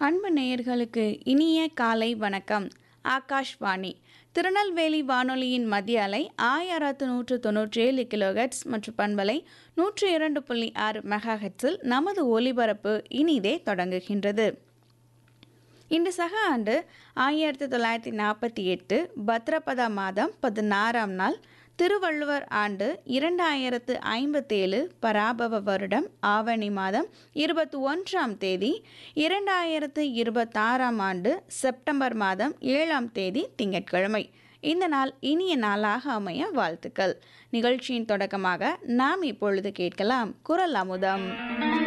அன்பு நேயர்களுக்கு இனிய காலை வணக்கம் ஆகாஷ்வாணி திருநெல்வேலி வானொலியின் மத்திய அலை ஆயிரத்து நூற்று தொன்னூற்றி ஏழு கிலோஹெட்ஸ் மற்றும் பண்பலை நூற்று இரண்டு புள்ளி ஆறு மெகாஹெட்ஸில் நமது ஒலிபரப்பு இனிதே தொடங்குகின்றது இன்று சக ஆண்டு ஆயிரத்தி தொள்ளாயிரத்தி நாற்பத்தி எட்டு பத்ரபதா மாதம் பதினாறாம் நாள் திருவள்ளுவர் ஆண்டு இரண்டாயிரத்து ஐம்பத்தேழு பராபவ வருடம் ஆவணி மாதம் இருபத்தி ஒன்றாம் தேதி இரண்டாயிரத்து இருபத்தாறாம் ஆண்டு செப்டம்பர் மாதம் ஏழாம் தேதி திங்கட்கிழமை இந்த நாள் இனிய நாளாக அமைய வாழ்த்துக்கள் நிகழ்ச்சியின் தொடக்கமாக நாம் இப்பொழுது கேட்கலாம் குரல் அமுதம்